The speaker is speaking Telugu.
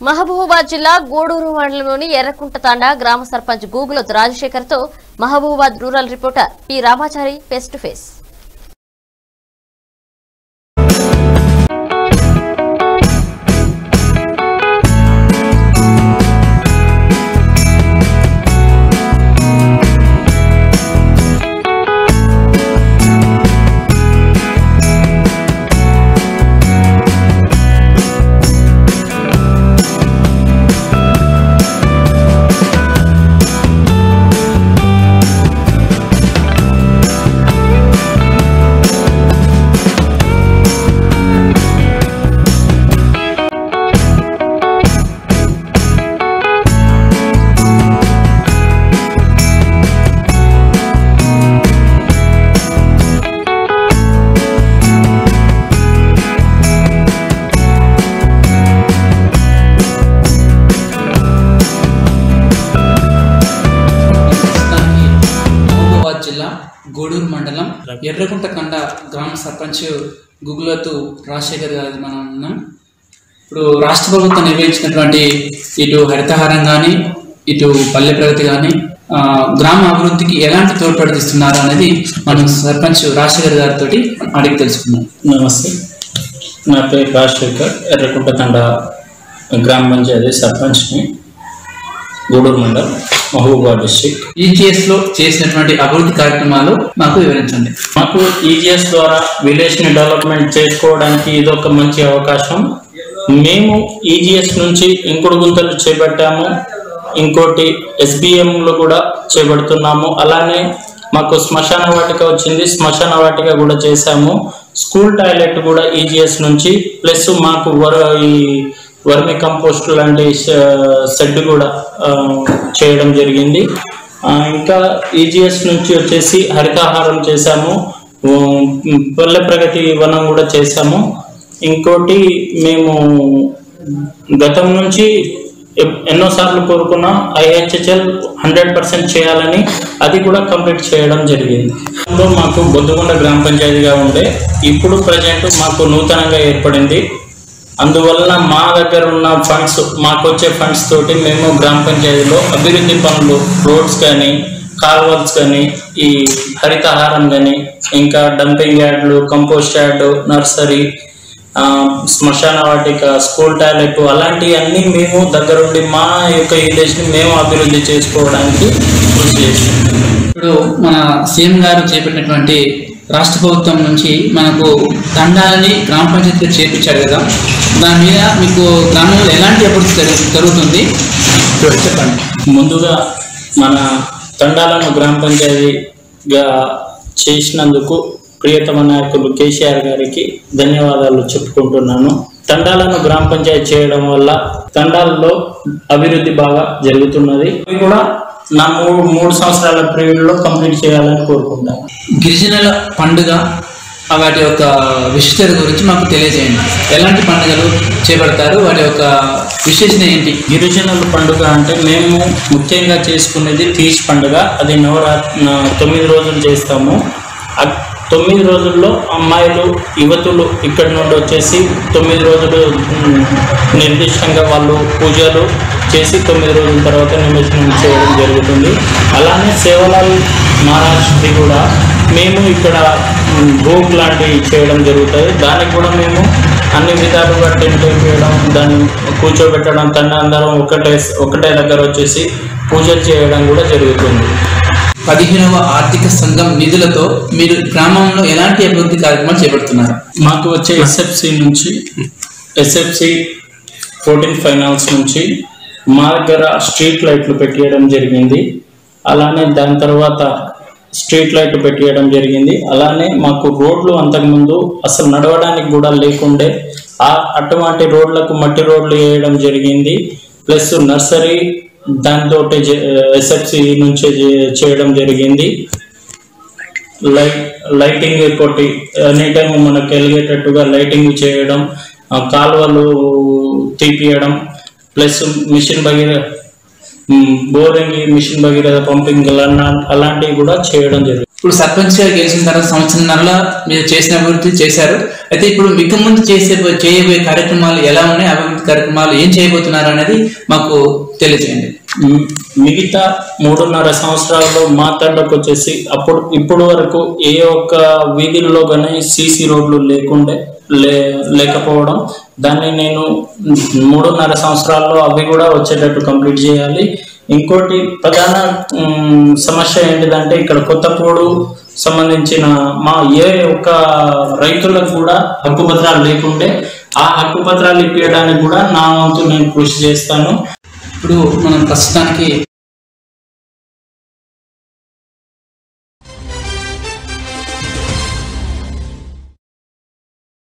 మహబూబాబాద్ జిల్లా గూడూరు మండలంలోని ఎర్రకుంట తాండా గ్రామ సర్పంచ్ గూగులత్ రాజశేఖర్ తో Mahabubabad rural reporter P Ramachari face to face ప్రస్తుతానికి మహబూబాబాద్ జిల్లా గూడూరు మండలం ఎర్రకుంట కండ గ్రామ సర్పంచ్ గుగులతు రాజశేఖర్ గారి మనం ఉన్నాం ఇప్పుడు రాష్ట్ర ప్రభుత్వం నిర్వహించినటువంటి ఇటు హరితహారం కానీ ఇటు పల్లె ప్రగతి కానీ గ్రామ అభివృద్ధికి ఎలాంటి తోడ్పడిస్తున్నారు అనేది మనం సర్పంచ్ రాజశేఖర్ గారితో అడిగి తెలుసుకుందాం నమస్తే నా పేరు రాజశేఖర్ ఎర్రకుంట తండ గ్రామ పంచాయతీ సర్పంచ్ని గూడూరు మండల్ మహబూబాబాద్ డిస్టిక్ ఈజీఎస్ లో చేసినటువంటి అభివృద్ధి కార్యక్రమాలు మాకు వివరించండి మాకు ఈజీఎస్ ద్వారా విలేజ్ని డెవలప్మెంట్ చేసుకోవడానికి ఇది ఒక మంచి అవకాశం మేము ఈజీఎస్ నుంచి ఇంకుడు గుంతలు చేపట్టాము ఇంకోటి ఎస్బిఎంలో కూడా చేపడుతున్నాము అలానే మాకు శ్మశాన వాటిక వచ్చింది శ్మశాన వాటిక కూడా చేశాము స్కూల్ టాయిలెట్ కూడా ఈజీఎస్ నుంచి ప్లస్ మాకు వర ఈ వర్మి కంపోస్ట్ లాంటి షెడ్ కూడా ఆ, చేయడం జరిగింది ఆ, ఇంకా ఈజీఎస్ నుంచి వచ్చేసి హరితాహారం చేశాము ఉమ్, పల్లె ప్రగతి వనం కూడా చేశాము ఇంకోటి మేము గతం నుంచి ఎ- ఎన్నోసార్లు కోరుకున్న ఐహెచ్హెచ్ఎల్ హండ్రెడ్ పర్సెంట్ చేయాలని అది కూడా కంప్లీట్ చేయడం జరిగింది అందులో మాకు బొద్దుకొండ గ్రామ పంచాయతీగా ఉండే ఇప్పుడు ప్రజెంట్ మాకు నూతనంగా ఏర్పడింది అందువలన మా దగ్గర ఉన్న ఫండ్స్ మాకు వచ్చే ఫండ్స్ తోటి మేము గ్రామ పంచాయతీలో అభివృద్ధి పనులు రోడ్స్ కానీ కాల్వల్స్ కానీ ఈ హరితహారం కానీ ఇంకా డంపింగ్ యార్డ్లు కంపోస్ట్ యార్డ్ నర్సరీ ఆ, శ్మశాన వాటిక స్కూల్ టాయిలెట్ అలాంటివి అన్నీ మేము దగ్గరుండి మా యొక్క విలేజ్ని మేము అభివృద్ధి చేసుకోవడానికి కృషి చేస్తున్నాం ఇప్పుడు మన సీఎం గారు చేపట్టినటువంటి రాష్ట్ర ప్రభుత్వం నుంచి మనకు తండాలని గ్రామ పంచాయతీలో చేర్పించారు కదా దాని మీద మీకు గ్రామంలో ఎలాంటి అభివృద్ధి జరుగు- జరుగుతుంది చెప్పండి ముందుగా మన తండాలను గ్రామ పంచాయతీగా చేసినందుకు ప్రియతమ నాయకులు కేసీఆర్ గారికి ధన్యవాదాలు చెప్పుకుంటున్నాను తండాలను గ్రామ పంచాయతీ చేయడం వల్ల తండాలలో అభివృద్ధి బాగా జరుగుతున్నది అవి కూడా నా మూడు మూడు సంవత్సరాల పీరియడ్ లో కంప్లీట్ చేయాలని కోరుకుంటాను గిరిజనుల పండుగ ఆ వాటి యొక్క విశిష్టత గురించి మాకు తెలియజేయండి ఎలాంటి పండుగలు చేపడతారు వాటి యొక్క విశేషణ ఏంటి గిరిజనుల పండుగ అంటే మేము ముఖ్యంగా చేసుకునేది తీజ్ పండుగ అది నవరాత్రి తొమ్మిది రోజులు చేస్తాము ఆ తొమ్మిది రోజుల్లో అమ్మాయిలు యువతులు ఇక్కడి నుండి వచ్చేసి తొమ్మిది రోజులు ఉమ్, నిర్దిష్టంగా వాళ్ళు పూజలు చేసి తొమ్మిది రోజుల తర్వాత నిమజ్జనం చేయడం జరుగుతుంది అలానే సేవలాల్ మహారాష్ట్రది కూడా మేము ఇక్కడ ఉమ్, భోగ్ లాంటివి చేయడం జరుగుతుంది దానికి కూడా మేము అన్ని విధాలుగా టెంట్ వేయడం దాన్ని కూర్చోబెట్టడం తన అందరం ఒకటే ఒకటే దగ్గర వచ్చేసి పూజలు చేయడం కూడా జరుగుతుంది పదిహేనవ ఆర్థిక సంఘం నిధులతో మీరు గ్రామంలో ఎలాంటి అభివృద్ధి కార్యక్రమాలు చేపడుతున్నారు మాకు వచ్చే ఎస్ఎఫ్సి నుంచి ఎస్ఎఫ్సి ఫోర్టీన్ ఫైనాన్స్ నుంచి మా దగ్గర స్ట్రీట్ లైట్లు పెట్టియడం జరిగింది అలానే దాని తర్వాత స్ట్రీట్ లైట్ పెట్టియడం జరిగింది అలానే మాకు రోడ్లు అంతకుముందు అసలు నడవడానికి కూడా లేకుండే ఆ అటువంటి రోడ్లకు మట్టి రోడ్లు వేయడం జరిగింది ప్లస్ నర్సరీ దాంతో ఎస్ఎఫ్సి నుంచే చే- చేయడం జరిగింది లైట్ లైటింగ్ కొట్టి ఎనీ టైం మనకు వెలిగేటట్టుగా లైటింగ్ చేయడం ఆ కాలువలు తీపియడం plus mission Bhagira boring mission Bhagiratha pumping అలాంటివి కూడా చేయడం జరుగుతుంది ఇప్పుడు సర్పంచ్ గా గెలిచిన తర్వాత సంవత్సరంన్నరలో మీరు చేసిన అభివృద్ధి చేశారు అయితే ఇప్పుడు మీకు ముందు చేసే చేయబోయే కార్యక్రమాలు ఎలా ఉన్నాయి అభివృద్ధి కార్యక్రమాలు ఏం చేయబోతున్నారు అనేది మాకు తెలియజేయండి మ్, మిగతా మూడున్నర సంవత్సరాల్లో మా తండకు వచ్చేసి అప్పుడు ఇప్పుడు వరకు ఏ ఒక్క వీధుల్లో కానీ సీసీ రోడ్లు లేకుండే లే లేకపోవడం దాన్ని నేను మూడున్నర సంవత్సరాల్లో అవి కూడా వచ్చేటట్టు కంప్లీట్ చేయాలి ఇంకోటి ప్రధాన మ్, సమస్య ఏంటిదంటే ఇక్కడ కొత్తపూడు సంబంధించిన మా ఏ ఒక్క రైతులకు కూడా హక్కుపత్రాలు లేకుండే ఆ హక్కుపత్రాలు ఇప్పించడానికి కూడా నా వంతు నేను కృషి చేస్తాను ఇప్పుడు మనం ప్రస్తుతానికి